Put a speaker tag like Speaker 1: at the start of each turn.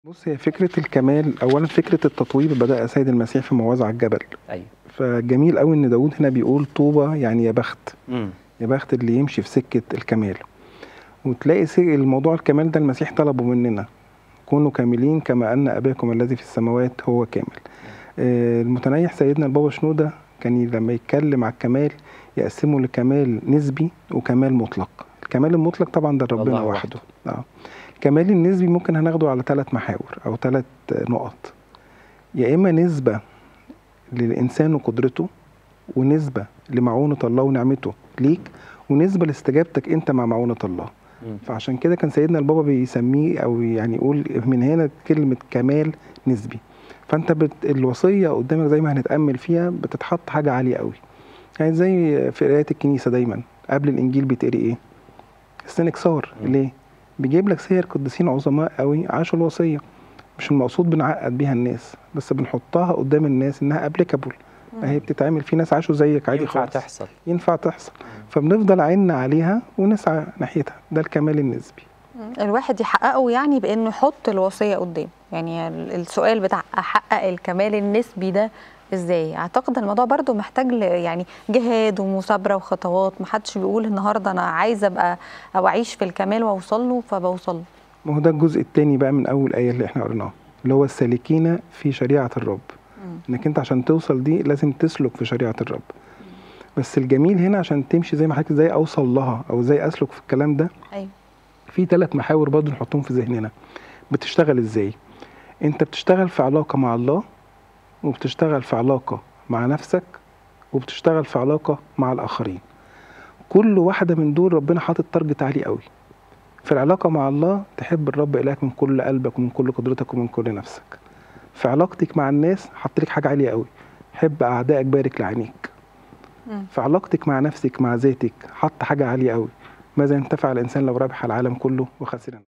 Speaker 1: بص هي فكرة الكمال أولا فكرة التطوير بدأ سيد المسيح في موعظة على الجبل
Speaker 2: ايوه
Speaker 1: فجميل قوي إن داود هنا بيقول طوبى يعني يا بخت
Speaker 2: امم
Speaker 1: يا بخت اللي يمشي في سكة الكمال وتلاقي سي- الموضوع الكمال ده المسيح طلبه مننا كونوا كاملين كما أن أباكم الذي في السماوات هو كامل آه، المتنيح سيدنا البابا شنودة كان ي- لما يتكلم على الكمال يقسمه لكمال نسبي وكمال مطلق الكمال المطلق طبعا ده ربنا
Speaker 2: الله
Speaker 1: وحده اه الكمال النسبي ممكن هناخده على ثلاث محاور او ثلاث نقط يا اما نسبة للإنسان وقدرته ونسبة لمعونة الله ونعمته ليك ونسبة لاستجابتك أنت مع معونة الله
Speaker 2: مم.
Speaker 1: فعشان كده كان سيدنا البابا بيسميه أو يعني يقول من هنا كلمة كمال نسبي فأنت بت... الوصية قدامك زي ما هنتأمل فيها بتتحط حاجة عالية قوي يعني زي في قراية الكنيسة دايما قبل الإنجيل بيتقري إيه؟ استنكسار
Speaker 2: مم.
Speaker 1: ليه؟ بيجيب لك سير قديسين عظماء قوي عاشوا الوصية مش المقصود بنعقد بيها الناس بس بنحطها قدام الناس انها ابليكابل هي بتتعمل في ناس عاشوا زيك عادي
Speaker 2: ينفع
Speaker 1: خالص
Speaker 2: تحصل
Speaker 1: ينفع تحصل فبنفضل عيننا عليها ونسعى ناحيتها ده الكمال النسبي
Speaker 3: الواحد يحققه يعني بانه يحط الوصيه قدام يعني ال- السؤال بتاع احقق الكمال النسبي ده ازاي اعتقد الموضوع برضو محتاج ل- يعني جهاد ومثابره وخطوات محدش بيقول النهارده انا عايزه ابقى او اعيش في الكمال واوصل له فبوصل له
Speaker 1: ما هو ده الجزء الثاني بقى من اول ايه اللي احنا قريناها اللي هو السالكين في شريعه الرب
Speaker 3: مم.
Speaker 1: انك انت عشان توصل دي لازم تسلك في شريعه الرب بس الجميل هنا عشان تمشي زي ما حضرتك ازاي اوصل لها او ازاي اسلك في الكلام ده
Speaker 3: ايوه
Speaker 1: في ثلاث محاور برضه نحطهم في ذهننا بتشتغل ازاي انت بتشتغل في علاقة مع الله وبتشتغل في علاقة مع نفسك وبتشتغل في علاقة مع الآخرين كل واحدة من دول ربنا حاطط تارجت عالي قوي في العلاقة مع الله تحب الرب إلهك من كل قلبك ومن كل قدرتك ومن كل نفسك في علاقتك مع الناس حط لك حاجة عالية قوي حب أعدائك بارك لعينيك
Speaker 3: مم.
Speaker 1: في علاقتك مع نفسك مع ذاتك حط حاجة عالية قوي ماذا ينتفع الإنسان لو ربح العالم كله وخسر